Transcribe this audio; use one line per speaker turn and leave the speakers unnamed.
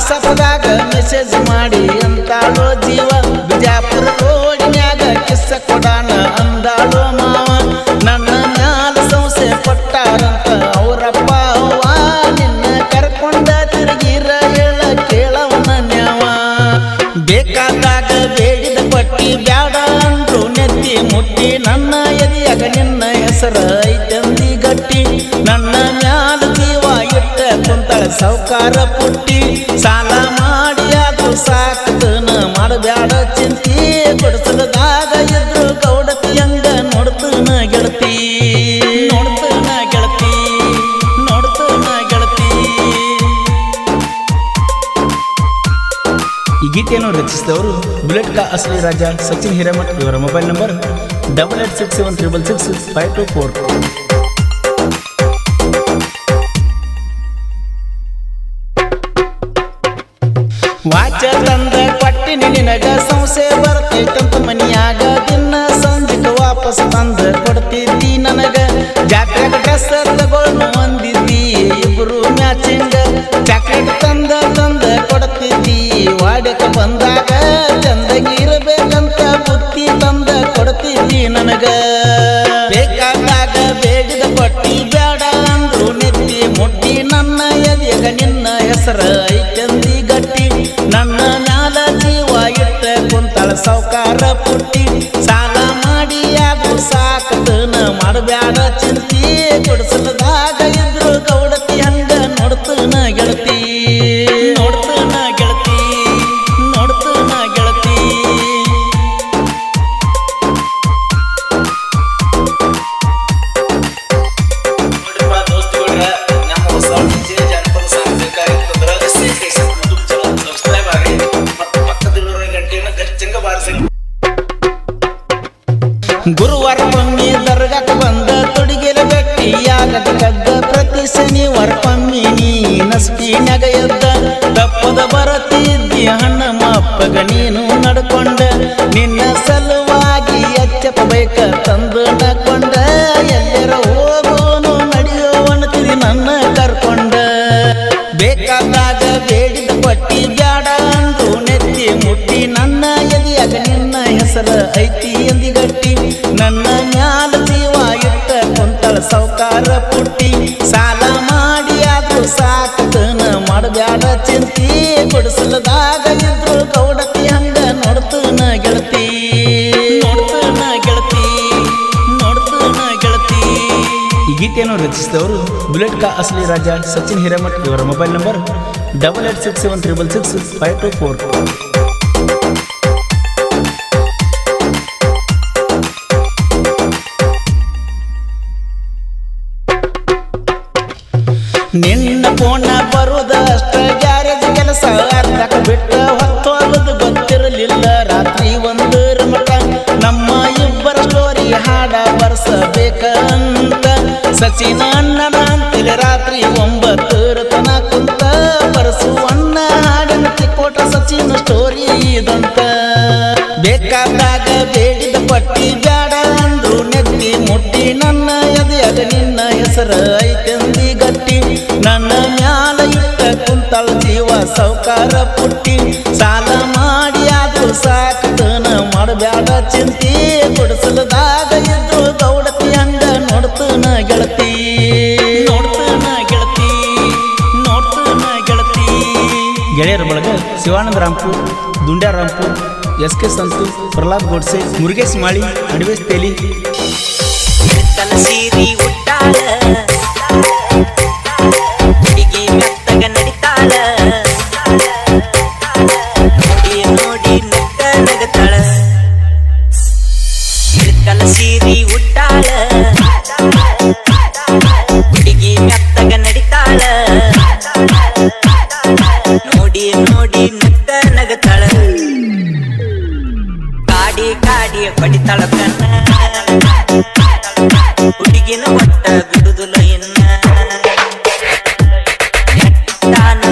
ವಾಟ್ಸಪ್ದಾಗ message ಮಾಡಿ ಅಂತಾಳೋ ಜೀವ ಬಿಜಾಪುರ ರೋಡಿನ್ಯಾಗ ಕಿಸ್ಸ ಕೊಡಾನ ಅಂದಾಳೋ ಮಾವ ನನ್ನ ಮ್ಯಾಲ ಸಂಸೆ ಪಟ್ಟಾರಂತ ಅವರಪ್ಪ ಅವ್ವ ನಿನ್ನ ಕರ್ಕೊಂಡ ತಿರುಗಿರ ಹೇಳ ಕೇಳವನ ನ್ಯಾವ ಬೇಕಾದಾಗ ಬೇಡಿದ ಪಟ್ಟಿ ಬ್ಯಾಡ ಅಂದ್ರು ನೆತ್ತಿ ಮುಟ್ಟಿ ನನ್ನ ಎದೆಯಾಗ ನಿನ್ನ ಹೆಸರ ಐತಂದಿ ಗಟ್ಟಿ ನನ್ನ ಮ್ಯಾಲ ಜೀವ ಇಟ್ಟ ಕುಂತಳ ಸೌಕಾರ ಪುಟ್ಟಿ ಸಾಲ ಮಾಡಿ ಅದು ಸಾಕದನ ಮಾಡಬ್ಯಾಡ ಚಿಂತಿ ಕೊಡಿಸಲದಾಗ ಇದ್ರು ಗೌಡತಿ ಹಂಗ ನೋಡ್ತನ ಗೆಳತಿ ನೋಡ್ತನ ಗೆಳತಿ ನೋಡ್ತನ ಗೆಳತಿ ಈ ಗೀತೆಯನ್ನು ರಚಿಸಿದವರು ಬುಲೆಟ್ ಕಾ ಅಸಲಿ ರಾಜ ಸಚಿನ್ ಹಿರೇಮಠ್ ಇವರ mobile number double eight six seven triple six five two four ವಾಚ ತಂದ ಪಟ್ಟಿನಿ ನಿನಗ ಸಂಸೆ ಬರ್ತೈತಂತ ಮನಿಯಾಗ ದಿನ ಸಂಜೆಗೆ ವಾಪಸ್ ತಂದ ಕೊಡ್ತಿದ್ದಿ ನನಗ ಜಾತ್ರೆಗ ಡ್ರೆಸ್ ತಗೊಳ್ನು ಅಂದಿದ್ದಿ ಇಬ್ರು ಮ್ಯಾಚಿಂಗ್ ಚಾಕ್ಲೇಟ್ ತಂದ ತಂದ ಕೊಡ್ತಿದ್ದಿ ವಾಡಕ ಬಂದಾಗ ಚಂದಗಿರಬೇಕಂತ ಬುತ್ತಿ ತಂದ ಕೊಡ್ತಿದ್ದಿ ನನಗ ಬೇಕಾದಾಗ ಬೇಡಿದ ಪಟ್ಟಿ ಬೇಡ ಅಂದ್ರು ನೆತ್ತಿ ಮುಟ್ಟಿ ನನ್ನ ಎದೆಗ ನಿನ್ನ ಹೆಸರ ಐತಂದಿ ಗಟ್ಟಿ ನನ್ನ ಮ್ಯಾಲ ಜೀವ ಇಟ್ಟ ಕುಂತಳ ಸೌಕಾರ ಪುಟ್ಟಿ ಸಾಲ ಮಾಡಿ ಅದು ಸಾಕದನ ಮಾಡಬ್ಯಾಡ ಚಿಂತಿ ಕೊಡಿಸಲದಾಗ ಇದ್ರು ಗೌಡತಿ ಹಂಗ ನೋಡ್ತನ ಗೆಳತಿ ನೋಡ್ತನ ಗೆಳತಿ ನೋಡ್ತನ ಗೆಳತಿ
ನೋಡ್ರಿಪ್ಪ ದೋಸ್ತುಗಳ್ರ, ನಮ್ಮ ಹೊಸ DJ ಜಾನಪದ ಸಾಂಗ್ ಬೇಕಾಗಿತ್ತಂದ್ರ SSSM YouTube channel subscribe ಆಗಿ ಮತ್ತು ಪಕ್ಕದಲ್ಲಿರೋ ಗಂಟೆಯನ್ನು ಗಚ್ಚಂಗ ಬಾರಿಸಿ
ಗುರುವಾರ ಒಮ್ಮೆ ದರ್ಗಾಕ ಬಂದ ತೊಡಿಗೆಲ ಗಟ್ಟಿಯಾಗದ ಕಗ್ಗ ಪ್ರತಿ ಶನಿವಾರ ಒಮ್ಮೆ ನೀ ನಸ್ಕಿನ್ಯಾಗ ಎದ್ದ ತಪ್ಪದ ಬರತಿದ್ದಿ ಹಣ್ಣ ಮಪ್ಪಗ ನೀನು ನಡ್ಕೊಂಡ ನಿನ್ನ ಸಲುವಾಗಿ ಎಚ್ಚಪ ಬೇಕ ತಂದು ನಕೊಂಡ ಎಲ್ಲರ ಹೋಗೋನು ನಡೆಯೋವನತಿದಿ ನನ್ನ ಕರ್ಕೊಂಡ ಬೇಕಾದಾಗ ಬೇಡಿದ ಪಟ್ಟಿ ಬ್ಯಾಡ ಅಂದು ನೆತ್ತಿ ಮುಟ್ಟಿ ನನ್ನ ಎದೆಯಾಗ ನಿನ್ನ ಹೆಸರ ಐತಿ ಎಂದಿಗಟ್ಟಿ ನನ್ನ ಮ್ಯಾಲ ಜೀವ ಇಟ್ಟ ಕುಂತಳ ಸೌಕಾರ ಪುಟ್ಟಿ ಸಾಲ ಮಾಡಿ ಅದು ಸಾಕದನ ಮಾಡಬ್ಯಾಡ ಚಿಂತಿ ಕೊಡಿಸಲದಾಗ ಇದ್ರು ಗೌಡತಿ ಹಂಗ ನೋಡ್ತನ ಗೆಳತಿ ನೋಡ್ತನ ಗೆಳತಿ ನೋಡ್ತನ ಗೆಳತಿ ಈ ಗೀತೆಯನ್ನು ರಚಿಸಿದವರು ಬುಲೆಟ್ ಕಾ ಅಸಲಿ ರಾಜ ಸಚಿನ್ ಹಿರೇಮಠ್ ಇವರ mobile number double eight six seven triple six five two four ನಿನ್ನ ಫೋನ ಬರುದಷ್ಟ ಗ್ಯಾರೇಜ್ ಕೆಲಸ ಅರ್ಧಕ್ಕೆ ಬಿಟ್ಟು ಹೊತ್ತೋಗೋದು ಗೊತ್ತಿರಲಿಲ್ಲ ರಾತ್ರಿ ಒಂದು ಮಠ ನಮ್ಮ ಇಬ್ಬರ ಸ್ಟೋರಿ ಹಾಡ ಬರ್ಸಬೇಕಂತ ಸಚಿನ ಅಣ್ಣನ ಅಂತೇಳಿ ರಾತ್ರಿ ಒಂಬತ್ತರ ತನ ಕುಂತ ಬರ್ಸು ಅಣ್ಣ ಹಾಡಿನ ಚಿಕ್ಕೋಟ ಸಚಿನ ಸ್ಟೋರಿ ಇದಂತ ಬೇಕಾದಾಗ ಬೇಡಿದ ಪಟ್ಟಿ ಬ್ಯಾಡ ಅಂದ್ರು ನೆತ್ತಿ ಮುಟ್ಟಿ ನನ್ನ ಎದೆಯಾಗ ನಿನ್ನ ಹೆಸರ ಐತಂದಿ ಗಟ್ಟಿ ನನ್ನ ಮ್ಯಾಲ ಇಟ್ಟ ಕುಂತಳ ಜೀವ ಸೌಕಾರ ಪುಟ್ಟಿ ಸಾಲ ಮಾಡಿ ಅದು ಸಾಕತನ ಮಾಡಬ್ಯಾಡ ಚಿಂತಿ ಕೊಡಿಸಲದಾಗ ಇದ್ರು ಗೌಡತಿ ಹಂಗ ನೋಡ್ತನ ಗೆಳತಿ ನೋಡ್ತನ ಗೆಳತಿ ನೋಡ್ತನ ಗೆಳತಿ ಗೆಳೆಯರ ಬಳಗ ಶಿವಾನಂದ ರಾಂಪುರ್ ದುಂಡ್ಯಾ ರಾಂಪುರ್ ಎಸ್ ಕೆ ಸಂತು ಪ್ರಹ್ಲಾದ್ ಗೋಡ್ಸೆ ಮುರುಗೇಶ್ ಮಾಳಿ ಅಡವೇಶ್ ತೇಲಿ
ತನ ಸೀರಿ ಉಟ್ಟಾಳ ಹುಡುಗಿ ಮೆತ್ತಗ ನಡಿತಾಳ ನೋಡಿ ನೋಡಿ ನಕ್ಕ ನಗತಾಳ ಇಳ್ಕಲ ಸೀರಿ ಉಟ್ಟಾಳ ಹುಡುಗಿ ಮೆತ್ತಗ ನಡಿತಾಳ ನೋಡಿ ನೋಡಿ ನಕ್ಕ ನಗತಾಳ ಕಾಡಿ ಕಾಡಿ ಬಡಿತಾಳ ಕಣ್ಣ ಹುಡುಗಿನ ಒಟ್ಟ